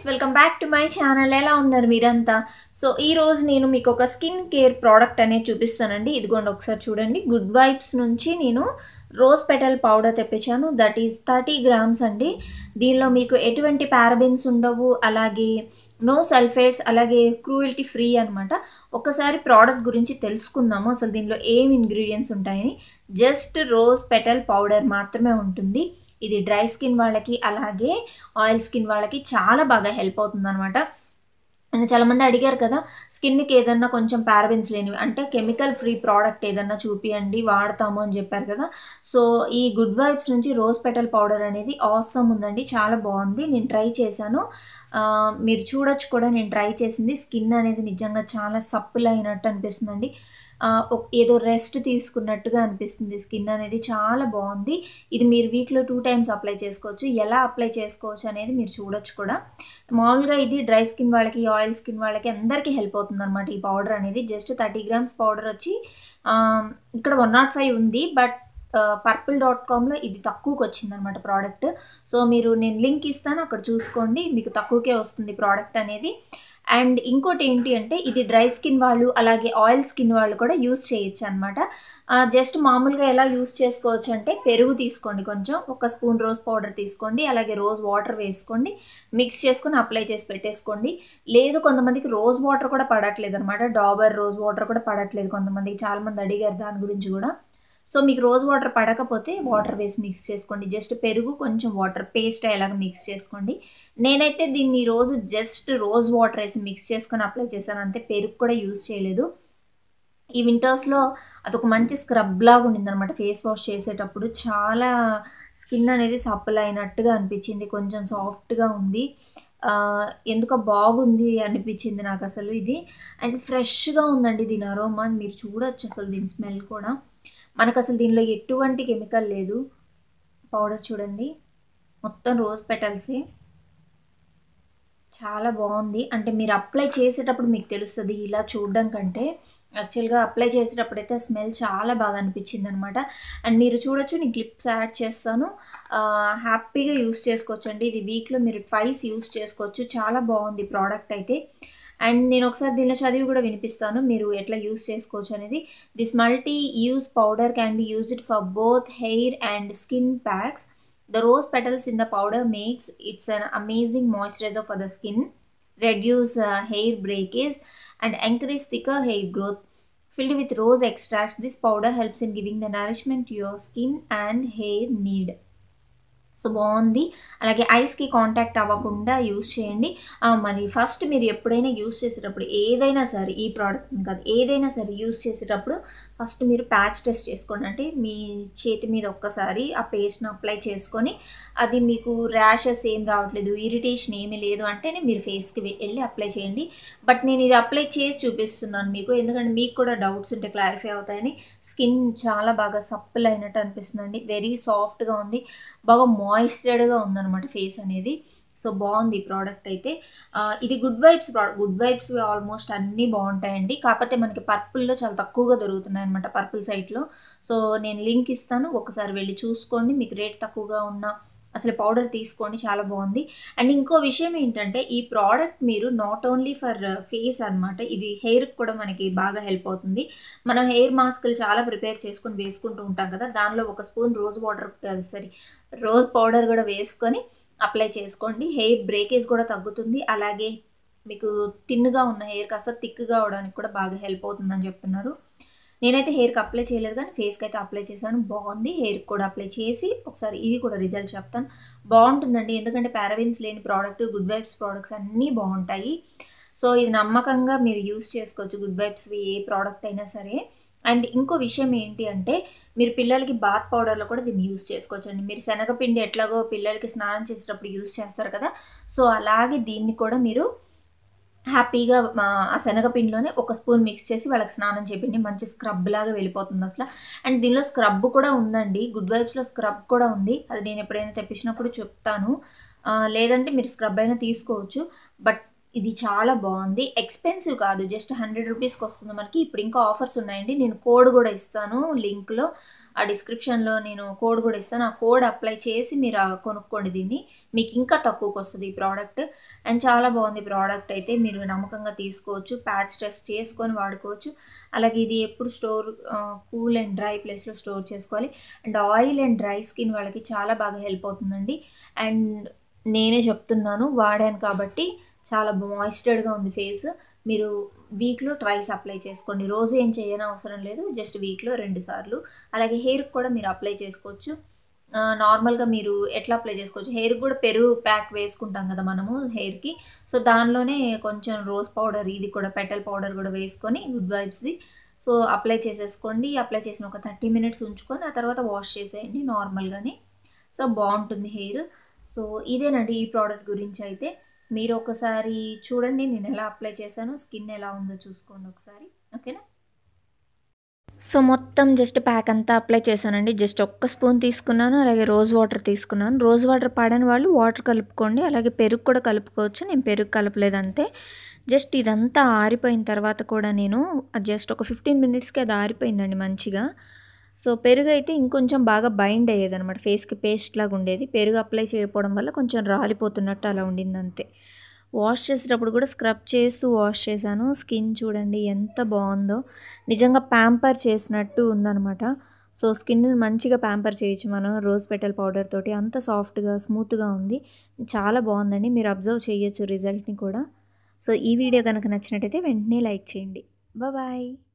Welcome back to my channel ఎలా ఉన్నారు మీరంతా సో ఈ రోజు నేను మీకు ఒక స్కిన్ కేర్ ప్రోడక్ట్ అనేది చూపిస్తానండి ఇదిగోండి ఒకసారి చూడండి గుడ్ వైబ్స్ నుంచి నేను రోజ్ పెటల్ పౌడర్ తెప్పించాను దట్ ఈస్ థర్టీ గ్రామ్స్ అండి దీనిలో మీకు ఎటువంటి పారబెన్స్ ఉండవు అలాగే నో సల్ఫేట్స్ అలాగే క్రూయల్టీ ఫ్రీ అనమాట ఒకసారి ప్రోడక్ట్ గురించి తెలుసుకుందాము అసలు దీనిలో ఏం ఇంగ్రీడియంట్స్ ఉంటాయని జస్ట్ రోజ్ పెటల్ పౌడర్ మాత్రమే ఉంటుంది ఇది డ్రై స్కిన్ వాళ్ళకి అలాగే ఆయిల్ స్కిన్ వాళ్ళకి చాలా బాగా హెల్ప్ అవుతుంది అనమాట అండ్ చాలామంది అడిగారు కదా స్కిన్కి ఏదన్నా కొంచెం పారబెన్స్ లేనివి అంటే కెమికల్ ఫ్రీ ప్రోడక్ట్ ఏదన్నా చూపియండి వాడతాము అని చెప్పారు కదా సో ఈ గుడ్ వైబ్స్ నుంచి రోజ్ పెటల్ పౌడర్ అనేది ఆసమ్ ఉందండి చాలా బాగుంది నేను ట్రై చేశాను ఆ, మీరు చూడొచ్చు కూడా నేను ట్రై చేసింది స్కిన్ అనేది నిజంగా చాలా సప్పులు అయినట్టు అనిపిస్తుందండి ఆ, ఒక- ఏదో రెస్ట్ తీసుకున్నట్టుగా అనిపిస్తుంది స్కిన్ అనేది చాలా బాగుంది ఇది మీరు వీక్లో టూ టైమ్స్ అప్లై చేసుకోవచ్చు ఎలా అప్లై చేసుకోవచ్చు అనేది మీరు చూడొచ్చు కూడా మామూలుగా ఇది డ్రై స్కిన్ వాళ్ళకి ఆయిల్ స్కిన్ వాళ్ళకి అందరికీ హెల్ప్ అవుతుంది అనమాట ఈ పౌడర్ అనేది జస్ట్ థర్టీ గ్రామ్స్ పౌడర్ వచ్చి ఆ, ఇక్కడ వన్ నాట్ ఫైవ్ ఉంది బట్ పర్పుల్ డాట్ కామ్లో ఇది తక్కువకి వచ్చింది అనమాట ప్రోడక్ట్ సో మీరు నేను లింక్ ఇస్తాను అక్కడ చూసుకోండి మీకు తక్కువకే వస్తుంది ప్రోడక్ట్ అనేది అండ్ ఇంకోటి ఏంటి అంటే ఇది డ్రై స్కిన్ వాళ్ళు అలాగే ఆయిల్ స్కిన్ వాళ్ళు కూడా యూస్ చేయొచ్చు అనమాట జస్ట్ మామూలుగా ఎలా యూస్ చేసుకోవచ్చు అంటే పెరుగు తీసుకోండి కొంచెం ఒక స్పూన్ రోజ్ పౌడర్ తీసుకోండి అలాగే రోజ్ వాటర్ వేసుకోండి మిక్స్ చేసుకొని అప్లై చేసి పెట్టేసుకోండి లేదు కొంతమందికి రోజ్ వాటర్ కూడా పడట్లేదు అనమాట డాబర్ రోజ్ వాటర్ కూడా పడట్లేదు కొంతమందికి చాలామంది అడిగారు దాని గురించి కూడా సో మీకు రోజ్ వాటర్ పడకపోతే వాటర్ వేసి మిక్స్ చేసుకోండి జస్ట్ పెరుగు కొంచెం వాటర్ పేస్ట్ అయ్యేలాగా మిక్స్ చేసుకోండి నేనైతే దీన్ని ఈ రోజు జస్ట్ రోజ్ వాటర్ వేసి మిక్స్ చేసుకొని అప్లై చేశాను అంతే పెరుగు కూడా యూజ్ చేయలేదు ఈ వింటర్స్లో అదొక మంచి స్క్రబ్ లాగా ఉండిందనమాట ఫేస్ వాష్ చేసేటప్పుడు చాలా స్కిన్ అనేది సప్పల్ అయినట్టుగా అనిపించింది కొంచెం సాఫ్ట్గా ఉంది ఆ, ఎందుకో బాగుంది అనిపించింది నాకు అసలు ఇది అండ్ ఫ్రెష్గా ఉందండి దీని అరోమా మీరు చూడొచ్చు అసలు దీని స్మెల్ కూడా మనకు అసలు దీనిలో ఎటువంటి కెమికల్ లేదు పౌడర్ చూడండి మొత్తం రోజ్ పెటల్సే చాలా బాగుంది అంటే మీరు అప్లై చేసేటప్పుడు మీకు తెలుస్తుంది ఇలా చూడడం కంటే యాక్చువల్గా అప్లై చేసేటప్పుడు అయితే స్మెల్ చాలా బాగా అనిపించింది అనమాట అండ్ మీరు చూడొచ్చు నేను క్లిప్స్ యాడ్ చేస్తాను హ్యాపీగా యూస్ చేసుకోవచ్చు అండి ఇది వీక్లో మీరు ట్వైస్ యూస్ చేసుకోవచ్చు చాలా బాగుంది ప్రోడక్ట్ అయితే అండ్ నేను ఒకసారి దీనిలో చదివి కూడా వినిపిస్తాను మీరు ఎట్లా యూస్ చేసుకోవచ్చు అనేది this multi use powder can be used for both hair and skin packs The rose petals in the powder makes it's an amazing moisturizer for the skin, reduce uh, hair breakage and encourage thicker hair growth. Filled with rose extracts, this powder helps in giving the nourishment to your skin and hair need. So బాగుంది అలాగే ఐస్కి contact అవ్వకుండా use చేయండి ఆ, మరి first మీరు ఎప్పుడైనా use చేసేటప్పుడు ఏదైనా సరే ఈ ప్రోడక్ట్ కాదు ఏదైనా సరే యూస్ చేసేటప్పుడు ఫస్ట్ మీరు ప్యాచ్ టెస్ట్ చేసుకోండి అంటే మీ చేతి మీద ఒక్కసారి ఆ పేస్ట్ని అప్లై చేసుకొని అది మీకు ర్యాషెస్ ఏం రావట్లేదు ఇరిటేషన్ ఏమీ లేదు అంటేనే మీరు ఫేస్కి వెళ్ళి అప్లై చేయండి బట్ నేను ఇది అప్లై చేసి చూపిస్తున్నాను మీకు ఎందుకంటే మీకు కూడా డౌట్స్ ఉంటే క్లారిఫై అవుతాయని స్కిన్ చాలా బాగా సప్పుల్ అయినట్టు అనిపిస్తుందండి వెరీ సాఫ్ట్గా ఉంది బాగా మాయిశ్చర్డ్గా ఉందన్నమాట ఫేస్ అనేది సో బాగుంది ఈ ప్రోడక్ట్ అయితే ఆ, ఇది Good Vibes product Good Vibes almost అన్నీ బాగుంటాయండి కాకపోతే మనకి పర్పుల్లో చాలా తక్కువగా దొరుకుతున్నాయి అనమాట పర్పుల్ సైట్లో సో నేను లింక్ ఇస్తాను ఒకసారి వెళ్ళి చూసుకోండి మీకు రేట్ తక్కువగా ఉన్న అసలు పౌడర్ తీసుకోండి చాలా బాగుంది అండ్ ఇంకో విషయం ఏంటంటే ఈ ప్రోడక్ట్ మీరు నాట్ ఓన్లీ ఫర్ ఫేస్ అన్నమాట ఇది హెయిర్కి కూడా మనకి బాగా హెల్ప్ అవుతుంది మనం హెయిర్ మాస్క్లు చాలా ప్రిపేర్ చేసుకొని వేసుకుంటూ ఉంటాం కదా దానిలో ఒక spoon rose water sorry rose powder కూడా వేసుకొని అప్లై చేసుకోండి హెయిర్ బ్రేకేజ్ కూడా తగ్గుతుంది అలాగే మీకు తిన్నుగా ఉన్న హెయిర్ కాస్త థిక్గా అవడానికి కూడా బాగా హెల్ప్ అవుతుందని చెప్తున్నారు నేనైతే హెయిర్కి అప్లై చేయలేదు కానీ ఫేస్కి అయితే అప్లై చేశాను బాగుంది హెయిర్కి కూడా అప్లై చేసి ఒకసారి ఇది కూడా రిజల్ట్ చెప్తాను బాగుంటుందండి ఎందుకంటే పారాబిన్స్ లేని ప్రోడక్ట్ గుడ్ వైబ్స్ ప్రోడక్ట్స్ అన్నీ బాగుంటాయి సో ఇది నమ్మకంగా మీరు యూస్ చేసుకోవచ్చు గుడ్ వైబ్స్ ఏ ప్రోడక్ట్ అయినా సరే అండ్ ఇంకో విషయం ఏంటి అంటే మీరు పిల్లలకి బాత్ పౌడర్లో కూడా దీన్ని యూస్ చేసుకోవచ్చు అండి మీరు శనగపిండి ఎట్లాగో పిల్లలకి స్నానం చేసేటప్పుడు యూస్ చేస్తారు కదా సో అలాగే దీన్ని కూడా మీరు హ్యాపీగా మా ఆ శనగపిండిలోనే ఒక స్పూన్ మిక్స్ చేసి వాళ్ళకి స్నానం చేయండి మంచి స్క్రబ్ లాగా వెళ్ళిపోతుంది అసలు అండ్ దీనిలో స్క్రబ్ కూడా ఉందండి గుడ్ వైబ్స్లో స్క్రబ్ కూడా ఉంది అది నేను ఎప్పుడైనా తెప్పించినప్పుడు చెప్తాను ఆ, లేదంటే మీరు స్క్రబ్ అయినా తీసుకోవచ్చు బట్ ఇది చాలా బాగుంది ఎక్స్పెన్సివ్ కాదు జస్ట్ హండ్రెడ్ రూపీస్కి వస్తుంది మనకి ఇప్పుడు ఇంకా ఆఫర్స్ ఉన్నాయండి నేను కోడ్ కూడా ఇస్తాను లింక్లో ఆ డిస్క్రిప్షన్లో నేను కోడ్ కూడా ఇస్తాను ఆ కోడ్ అప్లై చేసి మీరు ఆ కొనుక్కోండి దీన్ని మీకు ఇంకా తక్కువకి వస్తుంది ఈ ప్రోడక్ట్ అండ్ చాలా బాగుంది ప్రోడక్ట్ అయితే మీరు నమ్మకంగా తీసుకోవచ్చు ప్యాచ్ టెస్ట్ చేసుకొని వాడుకోవచ్చు అలాగే ఇది ఎప్పుడు స్టోర్ కూల్ అండ్ డ్రై ప్లేస్లో స్టోర్ చేసుకోవాలి and oil and dry skin వాళ్ళకి చాలా బాగా హెల్ప్ అవుతుందండి అండ్ నేనే చెప్తున్నాను వాడాను కాబట్టి చాలా మాయిశ్చర్డ్గా ఉంది ఫేస్ మీరు వీక్లో ట్వైస్ అప్లై చేసుకోండి రోజు ఏం చేయని అవసరం లేదు జస్ట్ వీక్లో రెండు సార్లు అలాగే హెయిర్కి కూడా మీరు అప్లై చేసుకోవచ్చు నార్మల్గా మీరు ఎట్లా అప్లై చేసుకోవచ్చు హెయిర్ కూడా పెరుగు ప్యాక్ వేసుకుంటాం కదా మనము హెయిర్కి సో దానిలోనే కొంచెం రోజ్ పౌడర్ ఇది కూడా పెటల్ పౌడర్ కూడా వేసుకొని గుడ్ వైబ్స్ది సో అప్లై చేసేసుకోండి అప్లై చేసిన ఒక థర్టీ మినిట్స్ ఉంచుకొని ఆ తర్వాత వాష్ చేసేయండి నార్మల్గానే సో బాగుంటుంది హెయిర్ సో ఇదేనండి ఈ ప్రోడక్ట్ గురించి అయితే మీరు ఒకసారి చూడండి నేను ఎలా అప్లై చేశాను స్కిన్ ఎలా ఉందో చూసుకోండి ఒకసారి ఓకేనా సో మొత్తం జస్ట్ ప్యాక్ అంతా అప్లై చేశానండి జస్ట్ ఒక్క స్పూన్ తీసుకున్నాను అలాగే రోజ్ వాటర్ తీసుకున్నాను రోజ్ వాటర్ పడని వాళ్ళు వాటర్ కలుపుకోండి అలాగే పెరుగు కూడా కలుపుకోవచ్చు నేను పెరుగు కలపలేదు అంతే జస్ట్ ఇదంతా ఆరిపోయిన తర్వాత కూడా నేను జస్ట్ ఒక ఫిఫ్టీన్ మినిట్స్కి అది ఆరిపోయిందండి మంచిగా సో పెరుగు అయితే ఇంకొంచెం బాగా బైండ్ అయ్యేది అనమాట ఫేస్కి పేస్ట్ లాగా ఉండేది పెరుగు అప్లై చేయకపోవడం వల్ల కొంచెం రాలిపోతున్నట్టు అలా ఉండింది అంతే వాష్ చేసేటప్పుడు కూడా స్క్రబ్ చేస్తూ వాష్ చేశాను స్కిన్ చూడండి ఎంత బాగుందో నిజంగా ప్యాంపర్ చేసినట్టు ఉందనమాట సో స్కిన్ మంచిగా ప్యాంపర్ చేయొచ్చు మనం రోజ్ పెటల్ పౌడర్ తోటి అంత సాఫ్ట్గా స్మూత్గా ఉంది చాలా బాగుందండి మీరు అబ్జర్వ్ చేయొచ్చు రిజల్ట్ని కూడా సో ఈ వీడియో కనుక నచ్చినట్టయితే వెంటనే లైక్ చేయండి బాయ్